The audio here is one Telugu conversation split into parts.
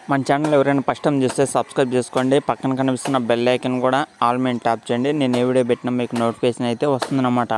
మన ఛానల్ ఎవరైనా ఫస్ట్ టైం చూస్తే సబ్స్క్రైబ్ చేసుకోండి పక్కన కనిపిస్తున్న బెల్ ఐకన్ కూడా ఆల్ మీద ట్యాప్ చేయండి నేను ఏ వీడియో పెట్టినా మీకు నోటిఫికేషన్ అయితే వస్తుందన్నమాట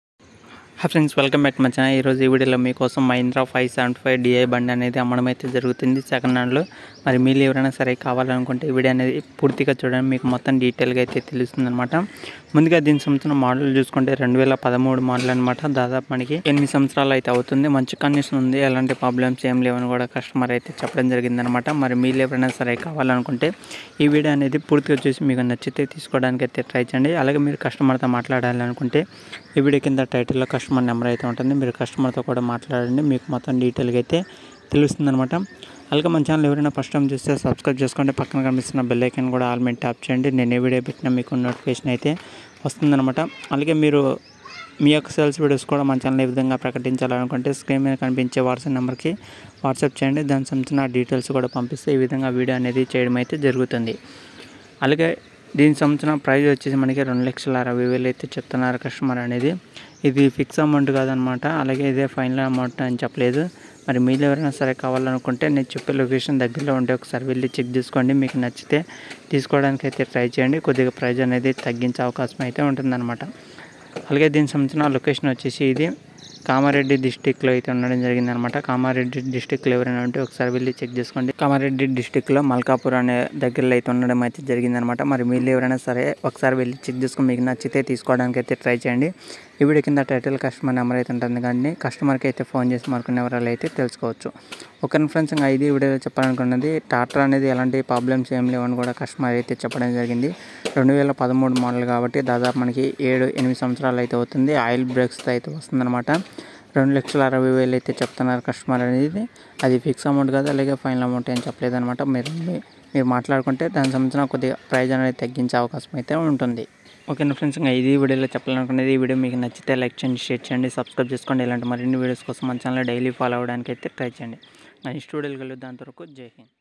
hi friends welcome back my channel ఈరోజు ఈ వీడియోలో మీకోసం Mahindra five seventy five DI బండి అనేది అమ్మడం అయితే జరుగుతుంది సెకండ్ హ్యాండ్లో మరి మీరు ఎవరైనా సరే కావాలనుకుంటే ఈ వీడియో అనేది పూర్తిగా చూడండి మీకు మొత్తం డీటెయిల్గా అయితే తెలుస్తుంది అనమాట ముందుగా దీని సంవత్సరం మోడల్ చూసుకుంటే రెండు వేల పదమూడు మోడల్ అనమాట దాదాపు మనకి ఎనిమిది సంవత్సరాలు అయితే అవుతుంది మంచి కండిషన్ ఉంది ఎలాంటి ప్రాబ్లమ్స్ ఏం లేవని కూడా కస్టమర్ అయితే చెప్పడం జరిగిందనమాట మరి మీరు ఎవరైనా సరే కావాలనుకుంటే ఈ వీడియో అనేది పూర్తిగా చూసి మీకు నచ్చితే తీసుకోవడానికి అయితే ట్రై చేయండి అలాగే మీరు కస్టమర్తో మాట్లాడాలనుకుంటే ఈ వీడియో కింద టైటిల్లో కస్టమర్ నెంబర్ అయితే ఉంటుంది మీరు కస్టమర్తో కూడా మాట్లాడండి మీకు మొత్తం డీటెయిల్గా అయితే తెలుస్తుందనమాట అలాగే మన ఛానల్ ఎవరైనా ఫస్ట్ టైం చూస్తే సబ్స్క్రైబ్ చేసుకోండి పక్కన కనిపిస్తున్న బెల్ ఐకాన్ కూడా ఆల్ మీద ట్యాప్ చేయండి నేను ఏ వీడియో పెట్టినా మీకు నోటిఫికేషన్ అయితే వస్తుందన్నమాట అలాగే మీరు మీ యొక్క సేల్స్ వీడియోస్ కూడా మన ఛానల్ ఏ విధంగా ప్రకటించాలనుకుంటే స్క్రీన్ మీద కనిపించే వాట్సాప్ నెంబర్కి వాట్సాప్ చేయండి దానికి సంబంధించిన డీటెయిల్స్ కూడా పంపిస్తే ఈ విధంగా వీడియో అనేది చేయడం అయితే జరుగుతుంది అలాగే దీని సంవత్సరం ప్రైస్ వచ్చేసి మనకి రెండు లక్షల అరవై వేలు అయితే చెప్తున్నారు కస్టమర్ అనేది ఇది ఫిక్స్ అమౌంట్ కాదనమాట అలాగే ఇదే ఫైనల్ అమౌంట్ అని చెప్పలేదు మరి మీరు ఎవరైనా సరే కావాలనుకుంటే నేను చెప్పే లొకేషన్ దగ్గరలో ఉంటే ఒకసారి వెళ్ళి చెక్ చేసుకోండి మీకు నచ్చితే తీసుకోవడానికి అయితే ట్రై చేయండి కొద్దిగా ప్రైస్ అనేది తగ్గించే అవకాశం అయితే ఉంటుందన్నమాట అలాగే దీనికి సంబంధించిన లొకేషన్ వచ్చేసి ఇది కామారెడ్డి డిస్టిక్లో అయితే ఉండడం జరిగిందనమాట కామారెడ్డి డిస్టిక్లో ఎవరైనా ఉంటే ఒకసారి వెళ్ళి చెక్ చేసుకోండి కామారెడ్డి డిస్టిక్లో మల్కాపూర్ అనే దగ్గరలో అయితే ఉండడం అయితే జరిగిందనమాట మరి మీరు ఎవరైనా సరే ఒకసారి వెళ్ళి చెక్ చేసుకుని మీకు నచ్చితే తీసుకోవడానికి అయితే ట్రై చేయండి ఈ వీడియో కింద టైటిల్ కస్టమర్ నెంబర్ అయితే ఉంటుంది కానీ కస్టమర్కి అయితే ఫోన్ చేసి మరికొన్ని వివరాలు అయితే తెలుసుకోవచ్చు ఒక ఫ్రెండ్స్ ఇంకా ఐదు వీడియోలో చెప్పాలనుకున్నది టాటా అనేది ఎలాంటి ప్రాబ్లమ్స్ ఏం లేవని కూడా కస్టమర్ అయితే చెప్పడం జరిగింది రెండు వేల పదమూడు మోడల్ కాబట్టి దాదాపు మనకి ఏడు ఎనిమిది సంవత్సరాలు అయితే అవుతుంది ఆయిల్ బ్రేక్స్తో అయితే వస్తుందన్నమాట రెండు లక్షల అరవై వేలు అయితే చెప్తున్నారు కస్టమర్ అనేది అది ఫిక్స్ అమౌంట్ కాదు అలాగే ఫైనల్ అమౌంట్ ఏం చెప్పలేదన్నమాట మీరు మీరు మాట్లాడుకుంటే దానికి సంబంధించిన కొద్దిగా ప్రైజ్ అనేది తగ్గించే అవకాశం అయితే ఉంటుంది ఓకే ఫ్రెండ్స్ ఇంకా ఇది వీడియోలో చెప్పాలనుకునేది ఈ వీడియో మీకు నచ్చితే లైక్ చేయండి షేర్ చేయండి సబ్స్క్రైబ్ చేసుకోండి ఇలాంటి మరిన్ని వీడియోస్ కోసం మన ఛానల్ డైలీ ఫాలో అవ్వడానికి అయితే ట్రై చేయండి నెక్స్ట్ వీడియోలు కలుద్దాం అంతవరకు జై హింద్